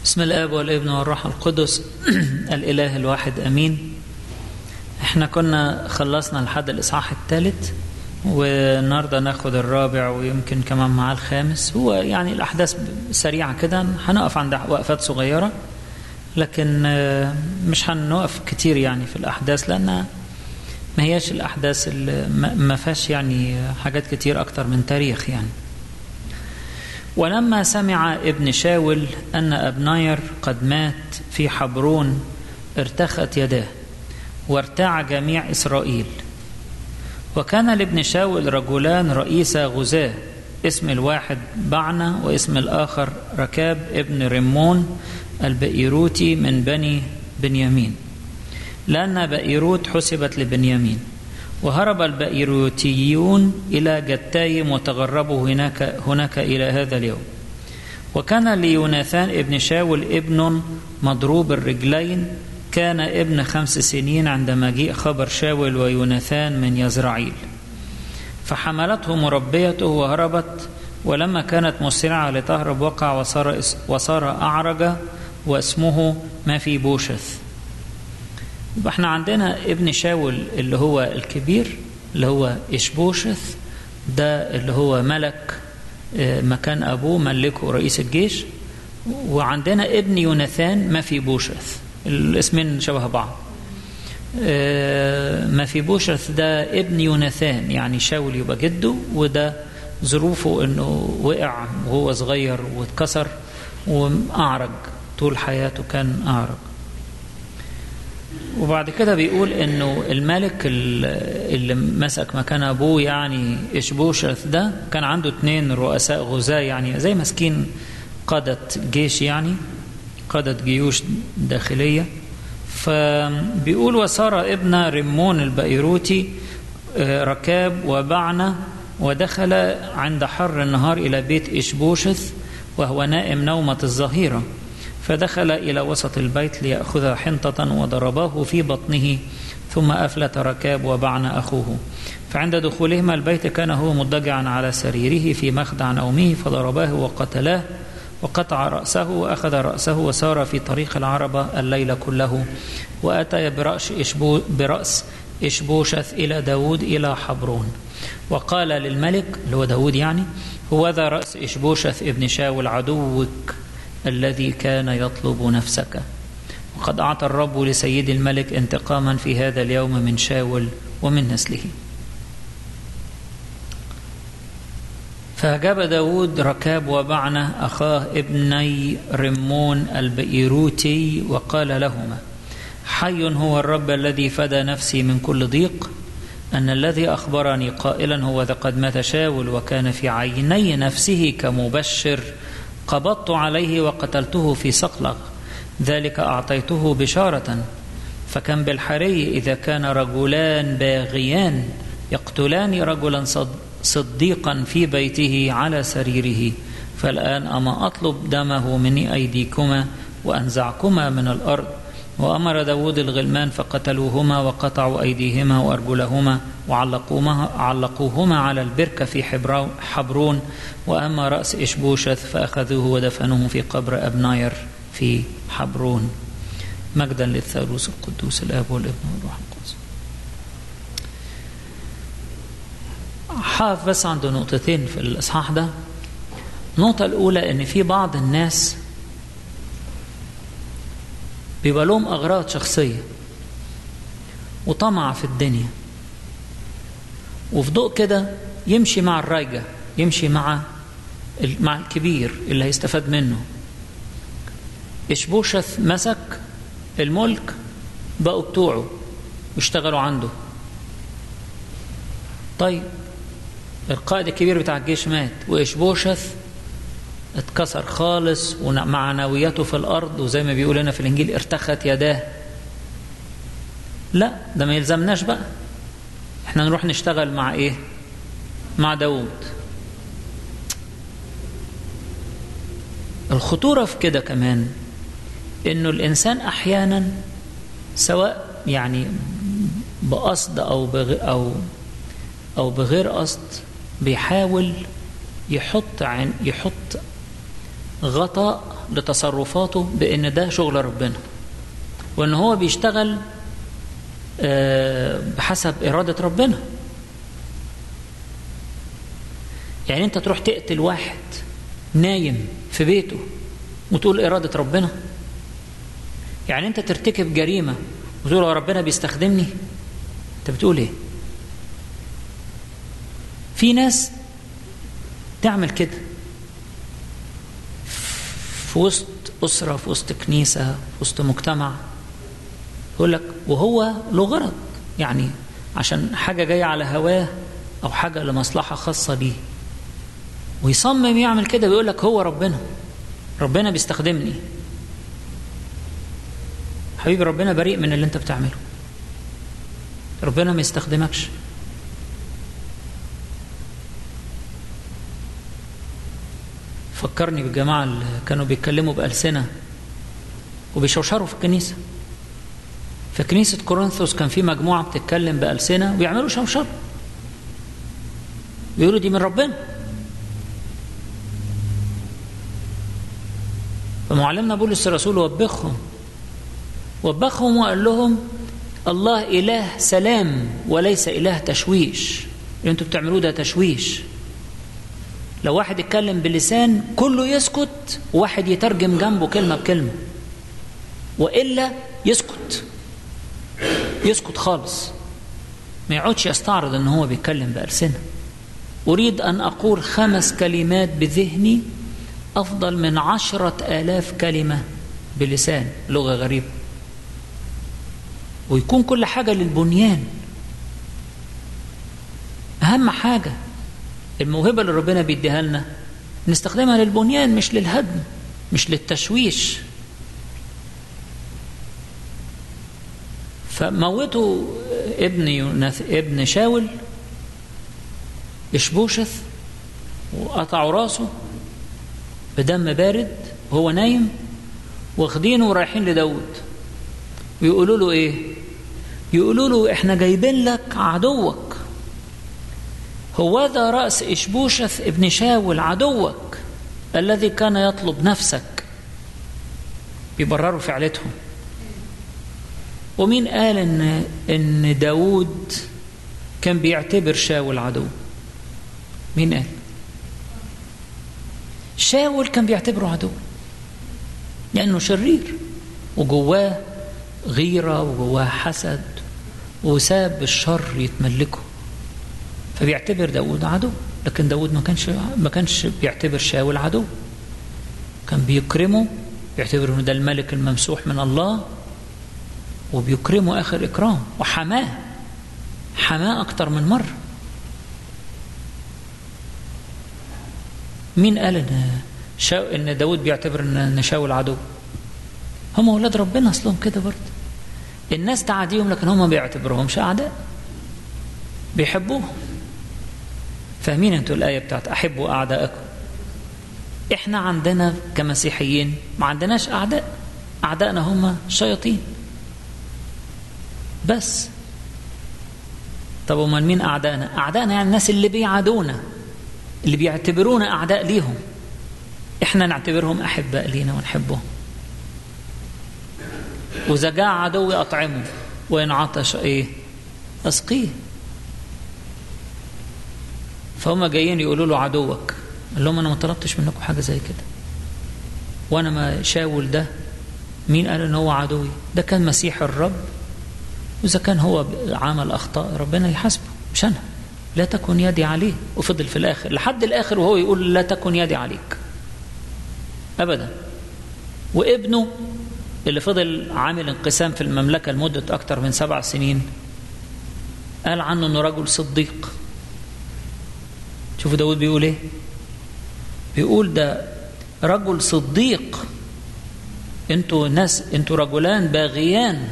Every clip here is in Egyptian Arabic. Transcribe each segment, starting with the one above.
بسم الاب والابن والروح القدس الاله الواحد امين احنا كنا خلصنا لحد الاصحاح الثالث والنهارده ناخد الرابع ويمكن كمان معاه الخامس هو يعني الاحداث سريعه كده هنقف عند وقفات صغيره لكن مش هنوقف كتير يعني في الاحداث لان ما هياش الاحداث اللي ما فيهاش يعني حاجات كتير اكتر من تاريخ يعني ولما سمع ابن شاول أن أبناير قد مات في حبرون ارتخت يداه وارتاع جميع إسرائيل وكان لابن شاول رجلان رئيس غزاة اسم الواحد بعنا واسم الآخر ركاب ابن رمون البئيروتي من بني بنيامين لأن بئيروت حسبت لبنيامين وهرب البئيروتيون إلى جتايم وتغربوا هناك, هناك إلى هذا اليوم وكان ليوناثان ابن شاول ابن مضروب الرجلين كان ابن خمس سنين عند مجيء خبر شاول ويوناثان من يزرعيل فحملته مربيته وهربت ولما كانت مسرعة لتهرب وقع وصار, وصار أعرج واسمه ما في بوشث يبقى احنا عندنا ابن شاول اللي هو الكبير اللي هو إشبوشث ده اللي هو ملك مكان أبوه ملكه رئيس الجيش وعندنا ابن يوناثان ما في بوشث الاسمين شبه بعض ما في بوشث ده ابن يوناثان يعني شاول يبقى جده وده ظروفه انه وقع وهو صغير واتكسر وأعرج طول حياته كان أعرج وبعد كده بيقول انه الملك اللي مسك مكان ابوه يعني اشبوشث ده كان عنده اتنين رؤساء غزاة يعني زي مسكين قادة جيش يعني قادة جيوش داخلية فبيقول وصار ابن رمون البيروتي ركاب وبعنا ودخل عند حر النهار إلى بيت إشبوشث وهو نائم نومة الظهيرة فدخل إلى وسط البيت ليأخذ حنطة وضرباه في بطنه ثم أفلت ركاب وبعن أخوه فعند دخولهما البيت كان هو مضجعا على سريره في مخدع نومه فضرباه وقتلاه وقطع رأسه وأخذ رأسه وسار في طريق العربة الليل كله وأتى برأس, إشبو برأس إشبوشث إلى داود إلى حبرون وقال للملك اللي هو داود يعني هو ذا رأس إشبوشث ابن شاول عدوك الذي كان يطلب نفسك وقد أعطى الرب لسيد الملك انتقاما في هذا اليوم من شاول ومن نسله فأجاب داود ركاب وبعنة أخاه ابني رمون البئيروتي وقال لهما حي هو الرب الذي فدى نفسي من كل ضيق أن الذي أخبرني قائلا هو ذا قد مات شاول وكان في عيني نفسه كمبشر قبضت عليه وقتلته في صقلغ ذلك أعطيته بشارة فكم بالحري إذا كان رجلان باغيان يقتلان رجلا صديقا في بيته على سريره فالآن أما أطلب دمه من أيديكما وأنزعكما من الأرض وأمر داود الغلمان فقتلوهما وقطعوا أيديهما وأرجلهما وعلقوهما علقوهما على البركة في حبرون وأما رأس إشبوشث فأخذوه ودفنوه في قبر أبناير في حبرون مجدا للثالوث القدوس الآب والابن والروح القدس حاف بس عنده نقطتين في الإصحاح ده النقطة الأولى إن في بعض الناس بيبقى لهم أغراض شخصية وطمع في الدنيا وفي ضوء كده يمشي مع الرايجة يمشي مع مع الكبير اللي هيستفاد منه إشبوشث مسك الملك بقوا بتوعه واشتغلوا عنده طيب القائد الكبير بتاع الجيش مات وإشبوشث اتكسر خالص ومعنوياته في الأرض وزي ما بيقول هنا في الإنجيل ارتخت يداه لا ده ما يلزمناش بقى احنا نروح نشتغل مع ايه مع داود الخطورة في كده كمان انه الانسان احيانا سواء يعني بقصد او بغ او او بغير قصد بيحاول يحط عن يحط غطاء لتصرفاته بأن ده شغل ربنا وأن هو بيشتغل بحسب إرادة ربنا يعني أنت تروح تقتل واحد نايم في بيته وتقول إرادة ربنا يعني أنت ترتكب جريمة وتقول ربنا بيستخدمني أنت بتقول إيه في ناس تعمل كده في وسط أسرة في وسط كنيسة في وسط مجتمع يقول لك وهو له غرض يعني عشان حاجة جاية على هواه أو حاجة لمصلحة خاصة بيه ويصمم يعمل كده ويقول لك هو ربنا ربنا بيستخدمني حبيبي ربنا بريء من اللي انت بتعمله ربنا ما يستخدمكش فكرني بالجماعة اللي كانوا بيتكلموا بألسنة وبيشوشروا في الكنيسة في كنيسة كورنثوس كان في مجموعة بتتكلم بألسنة ويعملوا شوشر بيقولوا دي من ربنا فمعلمنا بولس الرسول وبخهم وبخهم وقال لهم الله إله سلام وليس إله تشويش اللي انتوا بتعملوه ده تشويش لو واحد يتكلم بلسان كله يسكت وواحد يترجم جنبه كلمة بكلمة وإلا يسكت يسكت خالص ما يقعدش يستعرض ان هو بيتكلم بألسنة أريد أن أقول خمس كلمات بذهني أفضل من عشرة آلاف كلمة بلسان لغة غريبة ويكون كل حاجة للبنيان أهم حاجة الموهبة اللي ربنا بيديها لنا نستخدمها للبنيان مش للهدم مش للتشويش فموتوا ابن يونث ابن شاول إشبوشث وقطعوا راسه بدم بارد وهو نايم واخدينه ورايحين لداود ويقولوا له ايه يقولوا له احنا جايبين لك عدوك هو ذا رأس إشبوشث ابن شاول عدوك الذي كان يطلب نفسك بيبرروا فعلتهم ومين قال ان ان داود كان بيعتبر شاول عدو مين قال شاول كان بيعتبره عدو لانه شرير وجواه غيره وجواه حسد وساب الشر يتملكه فبيعتبر داود عدو لكن داود ما كانش ما كانش بيعتبر شاول عدو كان بيكرمه بيعتبر انه ده الملك الممسوح من الله وبيكرمه اخر اكرام وحماه حماه اكتر من مره مين قال ان شاو ان داود بيعتبر ان شاول عدو هم اولاد ربنا اصلهم كده برضه الناس تعاديهم لكن هم ما بيعتبروهمش اعداء بيحبوهم فاهمين انتوا الايه بتاعت احبوا اعداءكم احنا عندنا كمسيحيين ما عندناش اعداء اعدائنا هم الشياطين بس طب امال مين اعدائنا اعدائنا يعني الناس اللي بيعادونا اللي بيعتبرونا اعداء ليهم احنا نعتبرهم احباء لينا ونحبهم واذا جاع عدوي اطعمه وان عطش ايه اسقيه فهم جايين يقولوا له عدوك قال لهم انا ما طلبتش منكم حاجه زي كده وانا ما شاول ده مين قال ان هو عدوي ده كان مسيح الرب واذا كان هو عمل اخطاء ربنا يحاسبه مش انا لا تكن يدي عليه وفضل في الاخر لحد الاخر وهو يقول لا تكن يدي عليك ابدا وابنه اللي فضل عامل انقسام في المملكه لمده اكثر من سبع سنين قال عنه انه رجل صديق شوفوا داود بيقول ايه بيقول ده رجل صديق انتوا ناس انتوا رجلان باغيان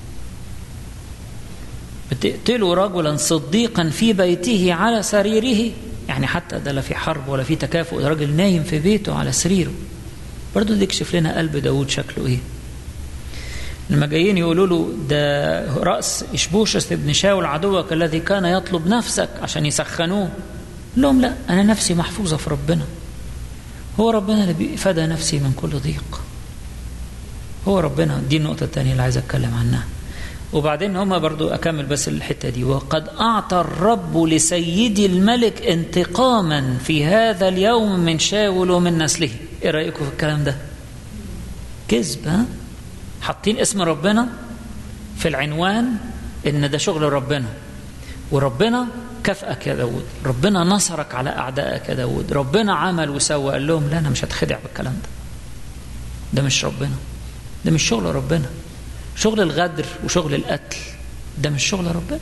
بتقتلوا رجلا صديقا في بيته على سريره يعني حتى ده لا في حرب ولا في تكافؤ ده راجل نايم في بيته على سريره برضه ده يكشف لنا قلب داود شكله ايه لما جايين يقولوا له ده رأس إشبوشس ابن شاول عدوك الذي كان يطلب نفسك عشان يسخنوه لهم لا أنا نفسي محفوظة في ربنا هو ربنا اللي فدى نفسي من كل ضيق هو ربنا دي النقطة الثانية اللي عايز أتكلم عنها وبعدين هما برضو أكمل بس الحتة دي وقد أعطى الرب لسيدي الملك انتقاما في هذا اليوم من شاول ومن نسله إيه رأيكم في الكلام ده كذب ها حاطين اسم ربنا في العنوان إن ده شغل ربنا وربنا كافئك يا داود ربنا نصرك على أعدائك يا داود ربنا عمل وسوى قال لهم لا أنا مش هتخدع بالكلام ده ده مش ربنا ده مش شغل ربنا شغل الغدر وشغل القتل ده مش شغل ربنا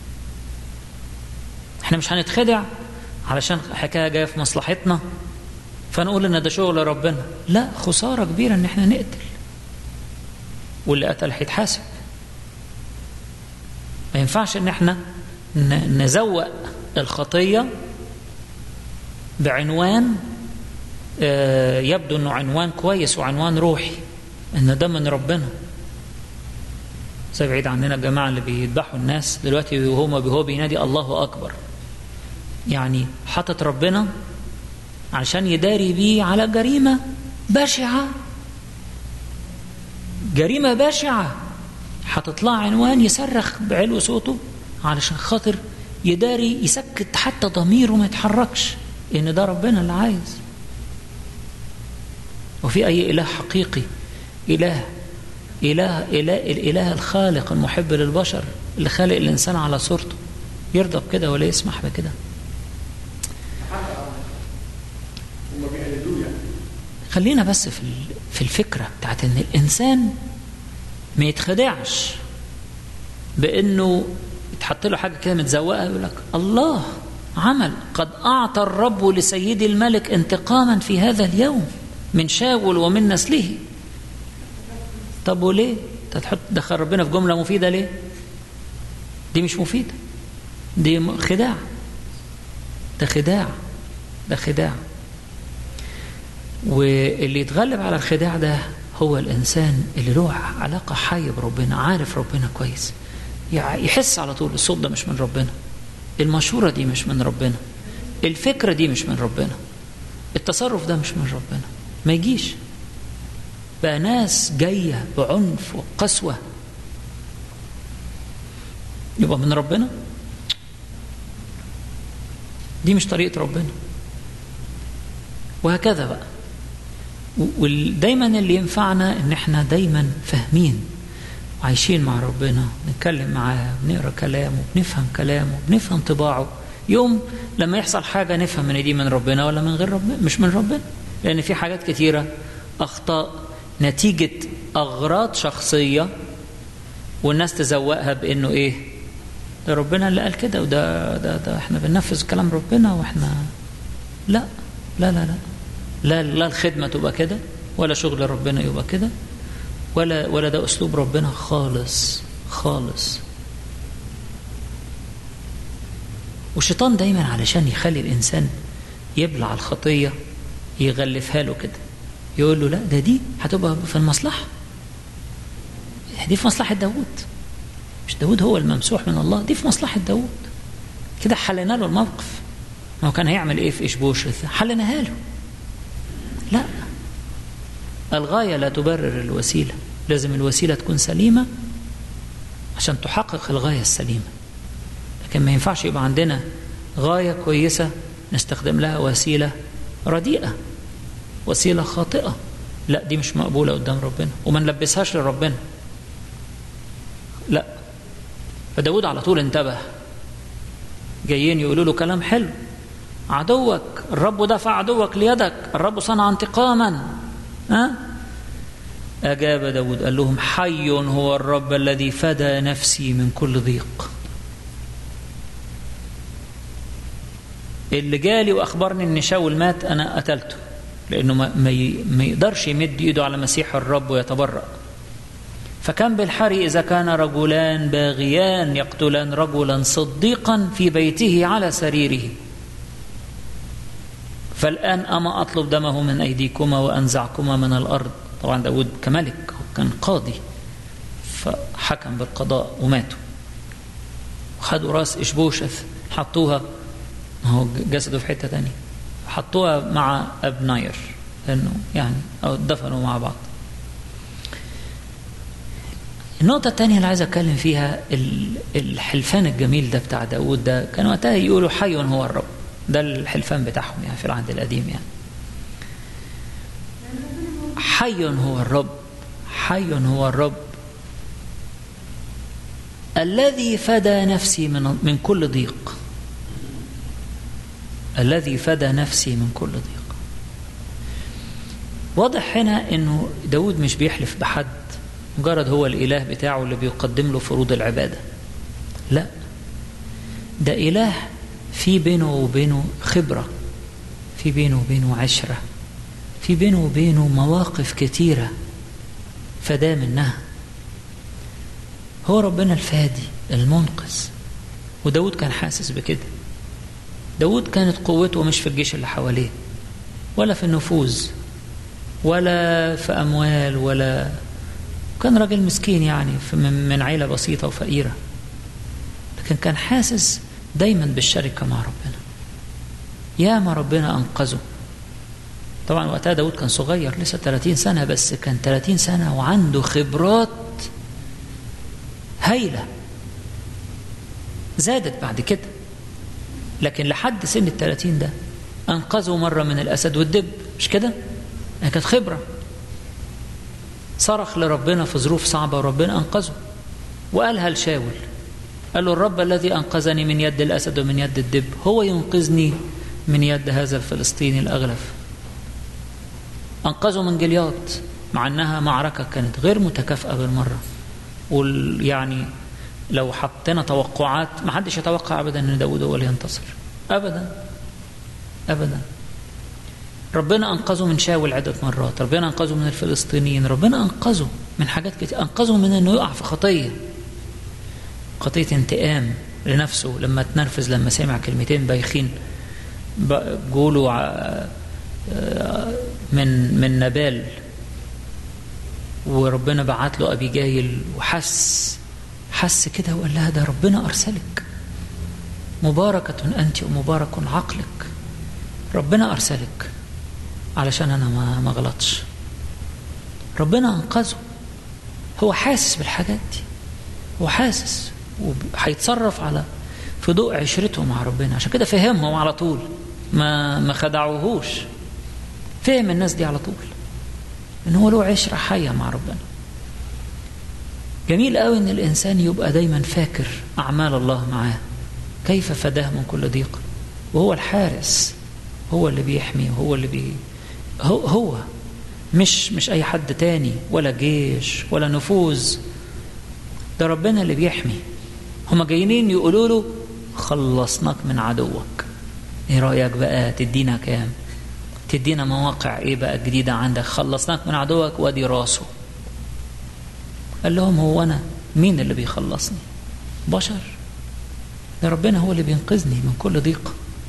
احنا مش هنتخدع علشان حكايه جايه في مصلحتنا فنقول ان ده شغل ربنا لا خساره كبيره ان احنا نقتل واللي قتل هيتحاسب ما ينفعش ان احنا نزوق الخطيه بعنوان يبدو انه عنوان كويس وعنوان روحي ان ده من ربنا زي بعيد عننا الجماعه اللي بيذبحوا الناس دلوقتي وهو هو بينادي الله اكبر يعني حاطط ربنا عشان يداري بيه على جريمه بشعه جريمه بشعه هتطلع عنوان يصرخ بعلو صوته علشان خاطر يداري يسكت حتى ضميره ما يتحركش ان ده ربنا اللي عايز وفي اي اله حقيقي اله إله إله الإله الخالق المحب للبشر اللي خالق الإنسان على صورته يرضى بكده ولا يسمح بكده خلينا بس في في الفكرة بتاعت إن الإنسان ما يتخدعش بإنه يتحط له حاجة كده متزوقة يقول لك الله عمل قد أعطى الرب لسيدي الملك انتقاما في هذا اليوم من شاول ومن نسله طب وليه؟ تحط دخل ربنا في جملة مفيدة ليه؟ دي مش مفيدة دي خداع ده خداع ده خداع واللي يتغلب على الخداع ده هو الإنسان اللي له علاقة حية بربنا عارف ربنا كويس يحس على طول الصوت ده مش من ربنا المشورة دي مش من ربنا الفكرة دي مش من ربنا التصرف ده مش من ربنا ما يجيش بقى ناس جاية بعنف وقسوة يبقى من ربنا دي مش طريقة ربنا وهكذا بقى ودايما اللي ينفعنا ان احنا دايما فاهمين وعايشين مع ربنا نتكلم معاه بنقرا كلامه بنفهم كلامه بنفهم طباعه يوم لما يحصل حاجة نفهم ان دي من ربنا ولا من غير ربنا مش من ربنا لان في حاجات كتيرة اخطاء نتيجة أغراض شخصية والناس تزوقها بأنه إيه ده ربنا اللي قال كده وده ده, ده احنا بننفذ كلام ربنا واحنا لا لا لا لا لا لا الخدمة تبقى كده ولا شغل ربنا يبقى كده ولا ولا ده أسلوب ربنا خالص خالص والشيطان دايما علشان يخلي الإنسان يبلع الخطية يغلفها له كده يقول له لا ده دي هتبقى في المصلحة دي في مصلحة داود مش داود هو الممسوح من الله دي في مصلحة داود كده حلنا له الموقف ما هو كان هيعمل ايه في إشبوشث حلناها له لا الغاية لا تبرر الوسيلة لازم الوسيلة تكون سليمة عشان تحقق الغاية السليمة لكن ما ينفعش يبقى عندنا غاية كويسة نستخدم لها وسيلة رديئة وسيلة خاطئة لا دي مش مقبولة قدام ربنا وما نلبسهاش لربنا لا فداود على طول انتبه جايين يقولوا له كلام حلو عدوك الرب دفع عدوك ليدك الرب صنع انتقاما ها أجاب داود قال لهم حي هو الرب الذي فدى نفسي من كل ضيق اللي جالي وأخبرني أن شاول مات أنا قتلته لأنه ما, ما يقدرش يمد إيده على مسيح الرب ويتبرأ فكان بالحري إذا كان رجلان باغيان يقتلان رجلا صديقا في بيته على سريره فالآن أما أطلب دمه من أيديكما وأنزعكما من الأرض طبعا داود كملك كان قاضي فحكم بالقضاء وماتوا خدوا راس إشبوشث حطوها هو جسده في حتة تانية حطوها مع أبناير انه يعني او اتدفنوا مع بعض النقطة الثانية اللي عايز أتكلم فيها الحلفان الجميل ده بتاع داود ده كان وقتها يقولوا حي هو الرب ده الحلفان بتاعهم يعني في العهد القديم يعني حي هو الرب حي هو الرب الذي فدى نفسي من من كل ضيق الذي فدى نفسي من كل ضيق واضح هنا انه داود مش بيحلف بحد مجرد هو الاله بتاعه اللي بيقدم له فروض العباده لا ده اله في بينه وبينه خبره في بينه وبينه عشره في بينه وبينه مواقف كتيره فداه منها هو ربنا الفادي المنقذ وداود كان حاسس بكده داود كانت قوته مش في الجيش اللي حواليه ولا في النفوذ ولا في أموال ولا كان راجل مسكين يعني من عيلة بسيطة وفقيرة لكن كان حاسس دايما بالشركة مع ربنا يا ما ربنا أنقذه طبعا وقتها داود كان صغير لسه 30 سنة بس كان 30 سنة وعنده خبرات هايلة زادت بعد كده لكن لحد سن الثلاثين ده أنقذه مرة من الأسد والدب مش كده؟ يعني كانت خبرة صرخ لربنا في ظروف صعبة وربنا أنقذه وقالها لشاول قال له الرب الذي أنقذني من يد الأسد ومن يد الدب هو ينقذني من يد هذا الفلسطيني الأغلف أنقذه من جلياط مع أنها معركة كانت غير متكافئة بالمرة ويعني لو حطينا توقعات ما حدش يتوقع ابدا ان داود هو اللي ينتصر ابدا ابدا ربنا انقذه من شاول عده مرات ربنا انقذه من الفلسطينيين ربنا انقذه من حاجات كتير انقذه من انه يقع في خطيه خطيه انتقام لنفسه لما تنرفز لما سمع كلمتين بايخين جوله من من نبال وربنا بعت له ابي جايل وحس حس كده وقال لها ده ربنا ارسلك مباركه انت ومبارك عقلك ربنا ارسلك علشان انا ما ما غلطش ربنا انقذه هو حاسس بالحاجات دي هو حاسس وهيتصرف على في ضوء عشرته مع ربنا عشان كده فهمهم على طول ما ما خدعوهوش فهم الناس دي على طول ان هو له عشره حيه مع ربنا جميل قوي ان الانسان يبقى دايما فاكر اعمال الله معاه كيف فداه من كل ضيق وهو الحارس هو اللي بيحمي وهو اللي بي هو, هو مش مش اي حد تاني ولا جيش ولا نفوذ ده ربنا اللي بيحمي هما جايين يقولوا له خلصناك من عدوك ايه رايك بقى تدينا كام تدينا مواقع ايه بقى جديده عندك خلصناك من عدوك وادي راسه قال لهم هو انا مين اللي بيخلصني بشر ده ربنا هو اللي بينقذني من كل ضيق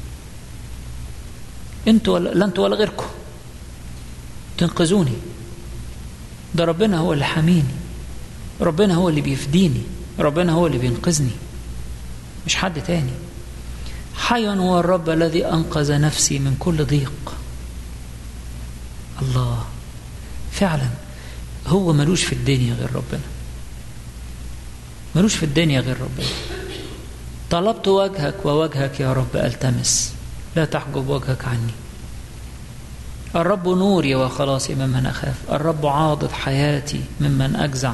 انتوا ولا لا انتوا ولا غيركم تنقذوني ده ربنا هو اللي حاميني ربنا هو اللي بيفديني ربنا هو اللي بينقذني مش حد تاني حي هو الرب الذي انقذ نفسي من كل ضيق الله فعلا هو ملوش في الدنيا غير ربنا ملوش في الدنيا غير ربنا طلبت وجهك ووجهك يا رب التمس لا تحجب وجهك عني الرب نوري وخلاصي ممن اخاف الرب عاضد حياتي ممن اجزع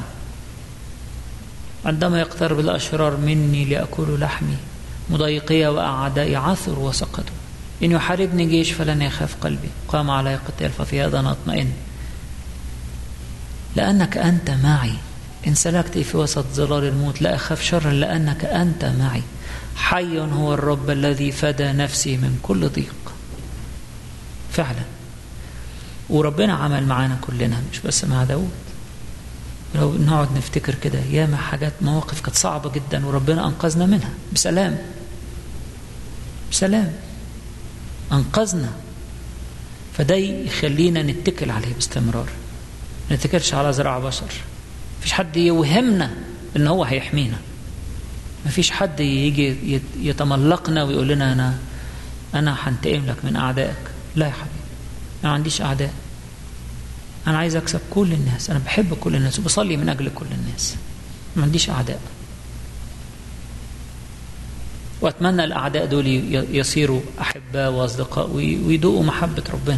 عندما يقترب الاشرار مني لاكل لحمي مضايقي واعدائي عثر وسقطوا ان يحاربني جيش فلن يخاف قلبي قام علي قتال ففي هذا انا اطمئن لأنك أنت معي إن سلكت في وسط ظلال الموت لا أخاف شرا لأنك أنت معي حي هو الرب الذي فدى نفسي من كل ضيق فعلا وربنا عمل معانا كلنا مش بس مع داود لو نقعد نفتكر كده ياما حاجات مواقف كانت صعبة جدا وربنا أنقذنا منها بسلام بسلام أنقذنا فده يخلينا نتكل عليه باستمرار ما نتكلش على ذراع بشر مفيش حد يوهمنا ان هو هيحمينا مفيش حد يجي يتملقنا ويقول لنا انا انا هنتقم لك من اعدائك لا يا حبيبي ما عنديش اعداء أنا عايز أكسب كل الناس أنا بحب كل الناس وبصلي من أجل كل الناس ما عنديش أعداء وأتمنى الأعداء دول يصيروا أحباء وأصدقاء ويدوقوا محبة ربنا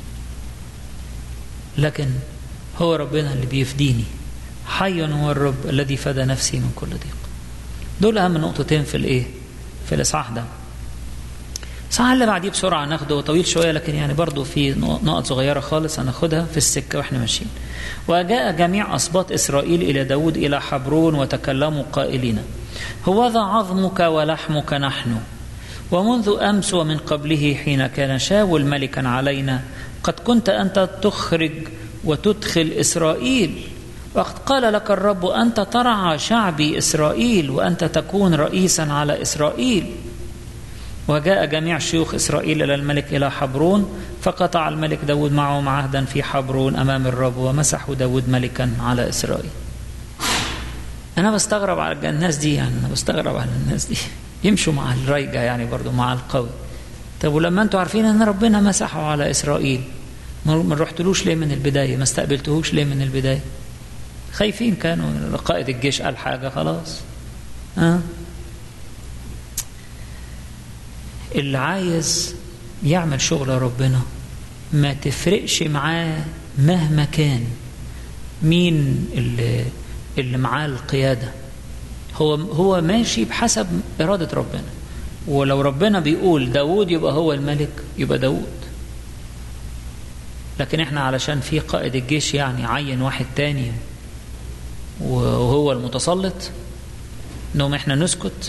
لكن هو ربنا اللي بيفديني حي هو الرب الذي فدى نفسي من كل ضيق دول أهم نقطتين في الإيه في الإصحاح ده صح اللي بعديه بسرعة ناخده طويل شوية لكن يعني برضو في نقط صغيرة خالص هناخدها في السكة واحنا ماشيين وجاء جميع أسباط إسرائيل إلى داود إلى حبرون وتكلموا قائلين هوذا عظمك ولحمك نحن ومنذ أمس ومن قبله حين كان شاول ملكا علينا قد كنت أنت تخرج وتدخل إسرائيل وقد قال لك الرب أنت ترعى شعبي إسرائيل وأنت تكون رئيسا على إسرائيل وجاء جميع شيوخ إسرائيل إلى الملك إلى حبرون فقطع الملك داود معهم عهدا في حبرون أمام الرب ومسحوا داود ملكا على إسرائيل أنا بستغرب على الناس دي يعني أنا بستغرب على الناس دي يمشوا مع الريجة يعني برضو مع القوي طب ولما أنتوا عارفين أن ربنا مسحه على إسرائيل ما رحتلوش ليه من البداية ما استقبلتهوش ليه من البداية خايفين كانوا قائد الجيش قال حاجة خلاص ها أه؟ اللي عايز يعمل شغل ربنا ما تفرقش معاه مهما كان مين اللي اللي معاه القيادة هو هو ماشي بحسب إرادة ربنا ولو ربنا بيقول داود يبقى هو الملك يبقى داود لكن احنا علشان في قائد الجيش يعني عين واحد تاني وهو المتسلط انهم احنا نسكت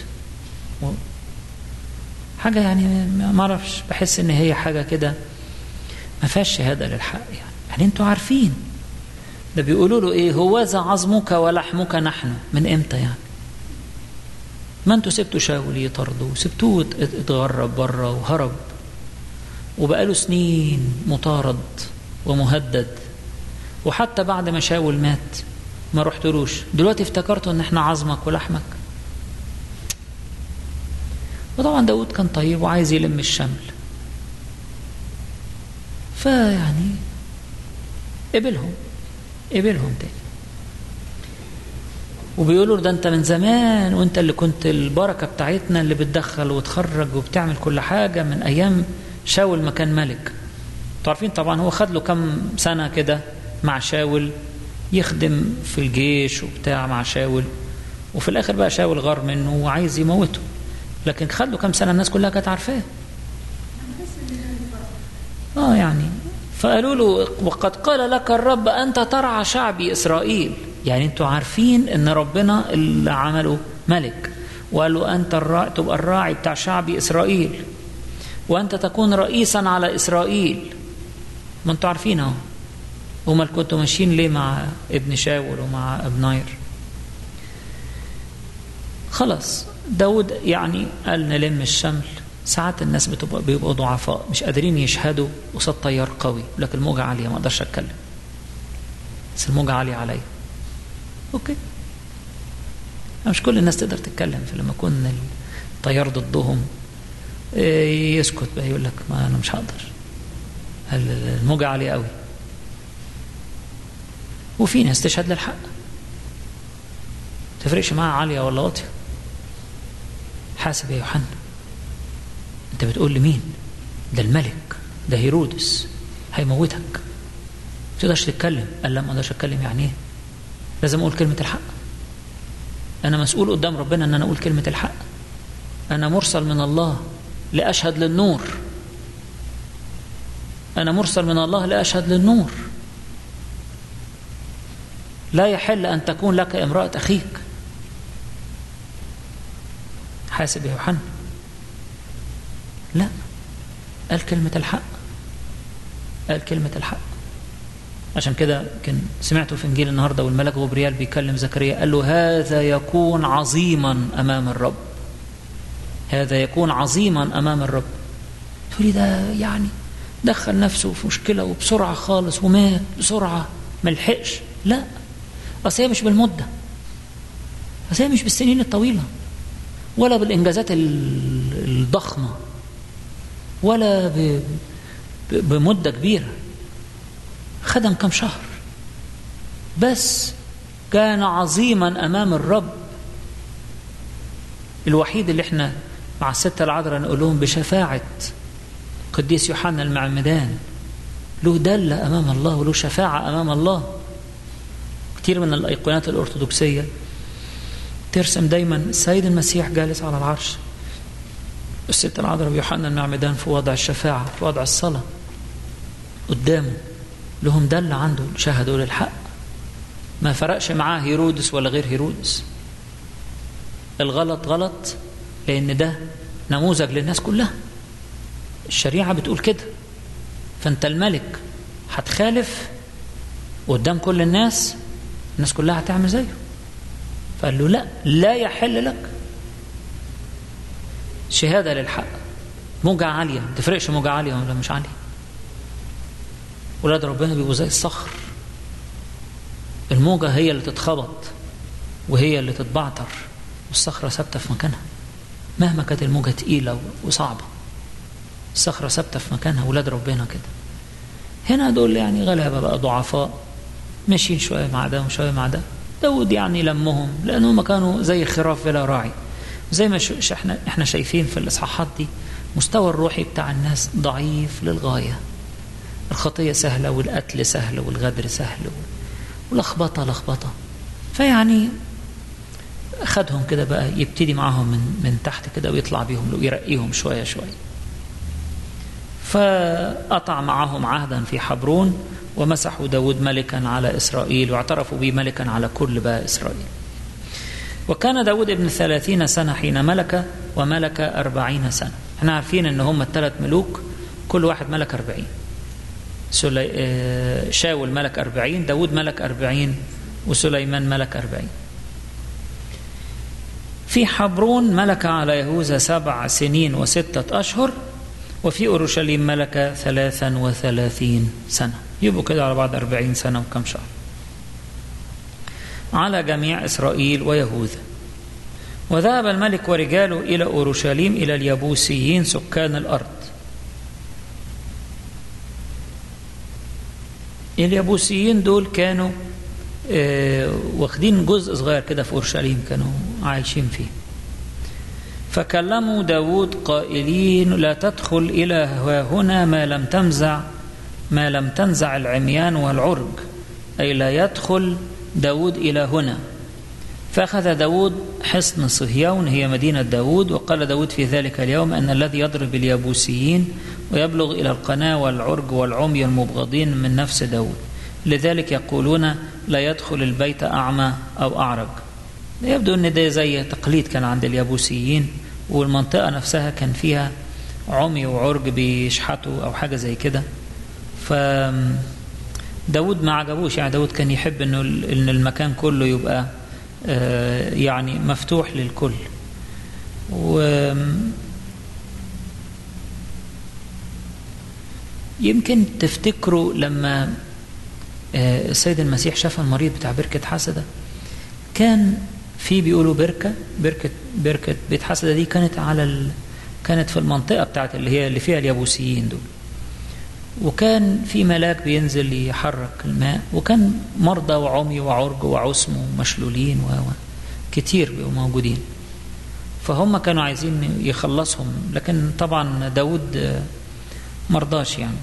حاجة يعني ما اعرفش بحس ان هي حاجة كده ما فيهاش شهادة للحق يعني يعني انتوا عارفين ده بيقولوا له ايه هوذا عظمك ولحمك نحن من امتى يعني ما انتوا سبتوا شاول يطردوا سبتوه اتغرب بره وهرب وبقاله سنين مطارد ومهدد وحتى بعد ما شاول مات ما رحتلوش دلوقتي افتكرتوا ان احنا عظمك ولحمك وطبعا داود كان طيب وعايز يلم الشمل فيعني قبلهم قبلهم تاني وبيقولوا ده انت من زمان وانت اللي كنت البركة بتاعتنا اللي بتدخل وتخرج وبتعمل كل حاجة من ايام شاول ما كان ملك عارفين طبعا هو خد له كم سنة كده مع شاول يخدم في الجيش وبتاع مع شاول وفي الاخر بقى شاول غار منه وعايز يموته لكن خد له كم سنة الناس كلها كانت عارفاه اه يعني فقالوا له وقد قال لك الرب أنت ترعى شعبي إسرائيل يعني أنتوا عارفين أن ربنا اللي عمله ملك وقال له أنت الراعي تبقى الراعي بتاع شعبي إسرائيل وأنت تكون رئيسا على إسرائيل ما أنتوا عارفين أهو امال كنتوا ماشيين ليه مع ابن شاول ومع ابناير خلاص داود يعني قال نلم الشمل ساعات الناس بتبقى بيبقوا ضعفاء مش قادرين يشهدوا قصاد طيار قوي لكن الموجة عالية ما اقدرش اتكلم بس الموجة عالية عليا اوكي مش كل الناس تقدر تتكلم فلما يكون الطيار ضدهم يسكت بقى يقول لك ما انا مش هقدر الموجة عالية قوي وفي ناس تشهد للحق تفرقش معاها عالية ولا واطية حاسب يا يوحنا انت بتقول لمين ده الملك ده هيرودس هيموتك ما تقدرش تتكلم قال لا ما اقدرش اتكلم يعني ايه لازم اقول كلمه الحق انا مسؤول قدام ربنا ان انا اقول كلمه الحق انا مرسل من الله لاشهد للنور انا مرسل من الله لاشهد للنور لا يحل ان تكون لك امراه اخيك حاسب يا يوحنا لا قال كلمة الحق قال كلمة الحق عشان كده كان سمعته في انجيل النهارده والملك غبريال بيكلم زكريا قال له هذا يكون عظيما امام الرب هذا يكون عظيما امام الرب تقولي ده يعني دخل نفسه في مشكله وبسرعه خالص ومات بسرعه ما لحقش لا اصل هي مش بالمده اصل هي مش بالسنين الطويله ولا بالانجازات الضخمه ولا بمدة كبيرة خدم كم شهر بس كان عظيما أمام الرب الوحيد اللي احنا مع الستة العذراء نقول لهم بشفاعة قديس يوحنا المعمدان له دلة أمام الله وله شفاعة أمام الله كتير من الأيقونات الأرثوذكسية ترسم دايما السيد المسيح جالس على العرش الست العذراء ويوحنا المعمدان في وضع الشفاعة في وضع الصلاة قدامه لهم دلة عنده شهدوا للحق ما فرقش معاه هيرودس ولا غير هيرودس الغلط غلط لأن ده نموذج للناس كلها الشريعة بتقول كده فأنت الملك هتخالف قدام كل الناس الناس كلها هتعمل زيه فقال له لا لا يحل لك شهادة للحق موجة عالية ما تفرقش موجة عالية ولا مش عالية ولاد ربنا بيبقوا زي الصخر الموجة هي اللي تتخبط وهي اللي تتبعتر والصخرة ثابتة في مكانها مهما كانت الموجة تقيلة وصعبة الصخرة ثابتة في مكانها ولاد ربنا كده هنا دول يعني غلابة بقى ضعفاء ماشيين شوية مع ده وشوية مع ده داود يعني لمهم لأنهم كانوا زي خراف بلا راعي زي ما ش... احنا احنا شايفين في الإصحاحات دي مستوى الروحي بتاع الناس ضعيف للغاية الخطية سهلة والقتل سهل والغدر سهل ولخبطة لخبطة فيعني خدهم كده بقى يبتدي معاهم من من تحت كده ويطلع بيهم ويرقيهم شوية شوية فقطع معهم عهدا في حبرون ومسحوا داود ملكا على إسرائيل واعترفوا به ملكا على كل بقى إسرائيل وكان داود ابن ثلاثين سنة حين ملك وملك أربعين سنة احنا عارفين ان هم الثلاث ملوك كل واحد ملك أربعين سلي... شاول ملك أربعين داود ملك أربعين وسليمان ملك أربعين في حبرون ملك على يهوذا سبع سنين وستة أشهر وفي أورشليم ملك ثلاثا وثلاثين سنة يبقوا كده على بعض أربعين سنة وكم شهر على جميع إسرائيل ويهوذا وذهب الملك ورجاله إلى أورشليم إلى اليبوسيين سكان الأرض اليبوسيين دول كانوا آه واخدين جزء صغير كده في أورشليم كانوا عايشين فيه فكلموا داود قائلين لا تدخل إلى هنا ما لم تنزع ما لم تنزع العميان والعرج أي لا يدخل داود إلى هنا فأخذ داود حصن صهيون هي مدينة داود وقال داود في ذلك اليوم أن الذي يضرب اليبوسيين ويبلغ إلى القناة والعرج والعمي المبغضين من نفس داود لذلك يقولون لا يدخل البيت أعمى أو أعرج يبدو أن ده زي تقليد كان عند اليبوسيين والمنطقة نفسها كان فيها عمي وعرج بيشحتوا أو حاجة زي كده ف داود ما عجبوش يعني داود كان يحب انه ان المكان كله يبقى يعني مفتوح للكل و يمكن تفتكروا لما السيد المسيح شاف المريض بتاع بركة حسدة كان في بيقولوا بركة بركة بركة بيت حسدة دي كانت على ال... كانت في المنطقة بتاعت اللي هي اللي فيها اليابوسيين دول وكان في ملاك بينزل يحرك الماء وكان مرضى وعمي وعرج وعسم ومشلولين و كتير بيبقوا موجودين فهم كانوا عايزين يخلصهم لكن طبعا داود مرضاش يعني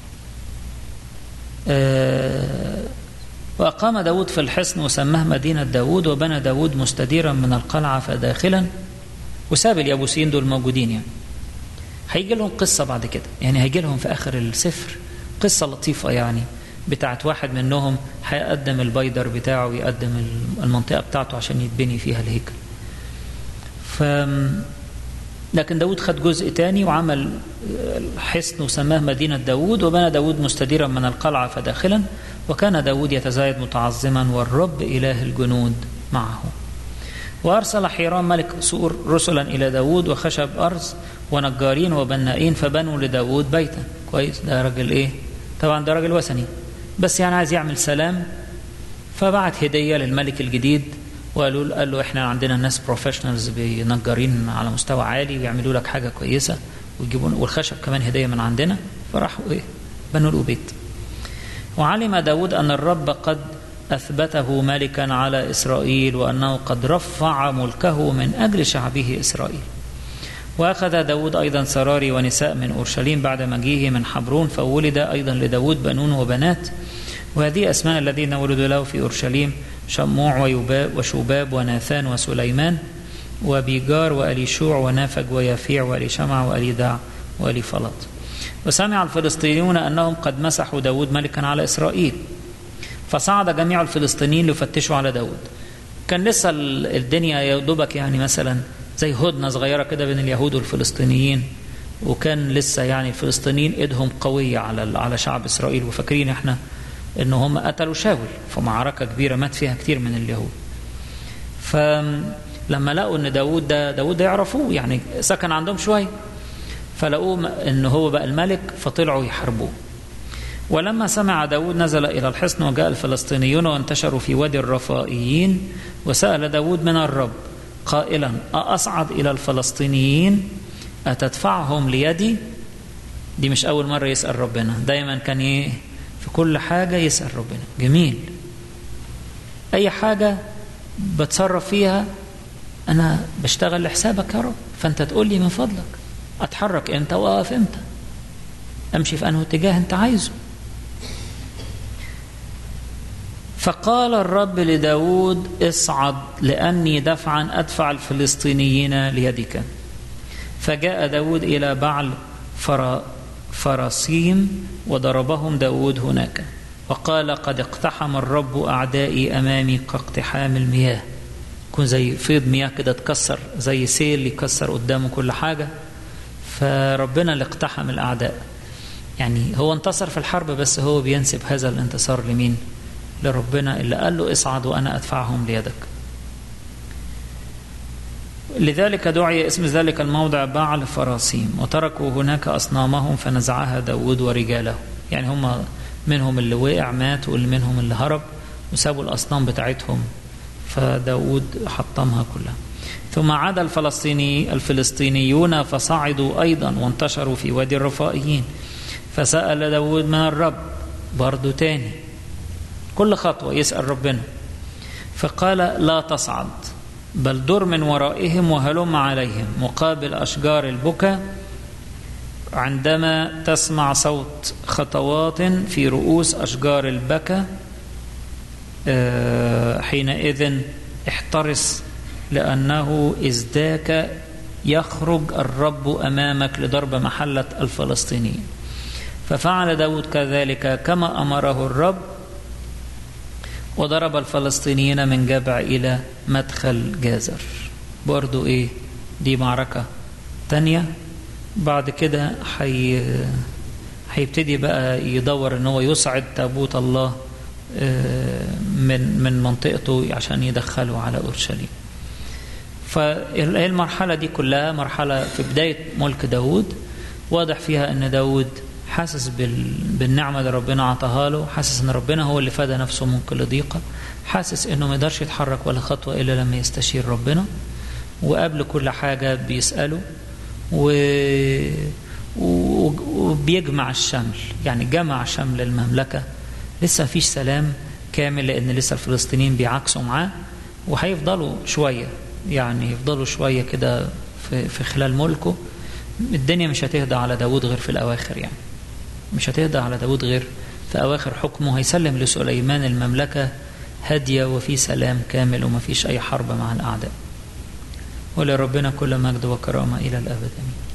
وأقام داود في الحصن وسماه مدينة داود وبنى داود مستديرا من القلعة فداخلا وساب اليابوسيين دول موجودين يعني هيجي لهم قصة بعد كده يعني هيجي لهم في آخر السفر قصة لطيفة يعني بتاعت واحد منهم هيقدم البيدر بتاعه ويقدم المنطقة بتاعته عشان يتبني فيها الهيكل ف لكن داود خد جزء تاني وعمل حصن وسماه مدينة داود وبنى داود مستديرا من القلعة فداخلا وكان داود يتزايد متعظما والرب إله الجنود معه وأرسل حيرام ملك سور رسلا إلى داود وخشب أرز ونجارين وبنائين فبنوا لداود بيتا كويس ده راجل إيه طبعا ده راجل وثني بس يعني عايز يعمل سلام فبعت هدية للملك الجديد وقالوا له قال له احنا عندنا ناس بروفيشنالز بنجارين على مستوى عالي ويعملوا لك حاجة كويسة ويجيبون والخشب كمان هدية من عندنا فراحوا ايه بنوا له بيت وعلم داود أن الرب قد أثبته ملكا على إسرائيل وأنه قد رفع ملكه من أجل شعبه إسرائيل وأخذ داود أيضا سراري ونساء من أورشليم بعد مجيئه من حبرون فولد أيضا لداود بنون وبنات وهذه أسماء الذين ولدوا له في أورشليم شموع ويباب وشوباب وناثان وسليمان وبيجار وأليشوع ونافج ويافيع وأليشمع وأليداع وأليفلط وسمع الفلسطينيون أنهم قد مسحوا داود ملكا على إسرائيل فصعد جميع الفلسطينيين ليفتشوا على داود كان لسه الدنيا يا دوبك يعني مثلا زي هدنة صغيرة كده بين اليهود والفلسطينيين وكان لسه يعني الفلسطينيين ايدهم قوية على على شعب إسرائيل وفاكرين احنا ان هم قتلوا شاول في معركة كبيرة مات فيها كتير من اليهود فلما لقوا ان داود ده داود ده يعرفوه يعني سكن عندهم شوية فلقوه ان هو بقى الملك فطلعوا يحاربوه ولما سمع داود نزل إلى الحصن وجاء الفلسطينيون وانتشروا في وادي الرفائيين وسأل داود من الرب قائلا أصعد إلى الفلسطينيين أتدفعهم ليدي دي مش أول مرة يسأل ربنا دايما كان إيه في كل حاجة يسأل ربنا جميل أي حاجة بتصرف فيها أنا بشتغل لحسابك يا رب فأنت تقول لي من فضلك أتحرك إمتى وأقف إمتى أمشي في أنه اتجاه أنت عايزه فقال الرب لداود اصعد لأني دفعا أدفع الفلسطينيين ليدك فجاء داود إلى بعل فر فراسيم وضربهم داود هناك وقال قد اقتحم الرب أعدائي أمامي كاقتحام المياه يكون زي فيض مياه كده اتكسر زي سيل يكسر قدامه كل حاجة فربنا اللي اقتحم الأعداء يعني هو انتصر في الحرب بس هو بينسب هذا الانتصار لمين لربنا اللي قال له اصعد وأنا أدفعهم ليدك لذلك دعي اسم ذلك الموضع بعل فراسيم وتركوا هناك أصنامهم فنزعها داود ورجاله يعني هم منهم اللي وقع مات واللي منهم اللي هرب وسابوا الأصنام بتاعتهم فداود حطمها كلها ثم عاد الفلسطيني الفلسطينيون فصعدوا أيضا وانتشروا في وادي الرفائيين فسأل داود من الرب برضو تاني كل خطوة يسأل ربنا فقال لا تصعد بل در من ورائهم وهلم عليهم مقابل أشجار البكا عندما تسمع صوت خطوات في رؤوس أشجار البكا حينئذ احترس لأنه ازداك يخرج الرب أمامك لضرب محلة الفلسطينيين ففعل داود كذلك كما أمره الرب وضرب الفلسطينيين من جبع إلى مدخل جازر برضو إيه دي معركة تانية بعد كده حي هيبتدي بقى يدور ان هو يصعد تابوت الله من من منطقته عشان يدخله على اورشليم فالمرحله دي كلها مرحله في بدايه ملك داود واضح فيها ان داود حاسس بالنعمة اللي ربنا عطاها له حاسس ان ربنا هو اللي فدى نفسه من كل ضيقة حاسس انه ما يقدرش يتحرك ولا خطوة الا لما يستشير ربنا وقبل كل حاجة بيسأله و... وبيجمع الشمل يعني جمع شمل المملكة لسه مفيش سلام كامل لان لسه الفلسطينيين بيعكسوا معاه وهيفضلوا شوية يعني يفضلوا شوية كده في, في خلال ملكه الدنيا مش هتهدى على داود غير في الأواخر يعني مش هتهدى على داود غير في أواخر حكمه هيسلم لسليمان المملكة هادية وفي سلام كامل وما فيش أي حرب مع الأعداء ولربنا كل مجد وكرامة إلى الأبد أمين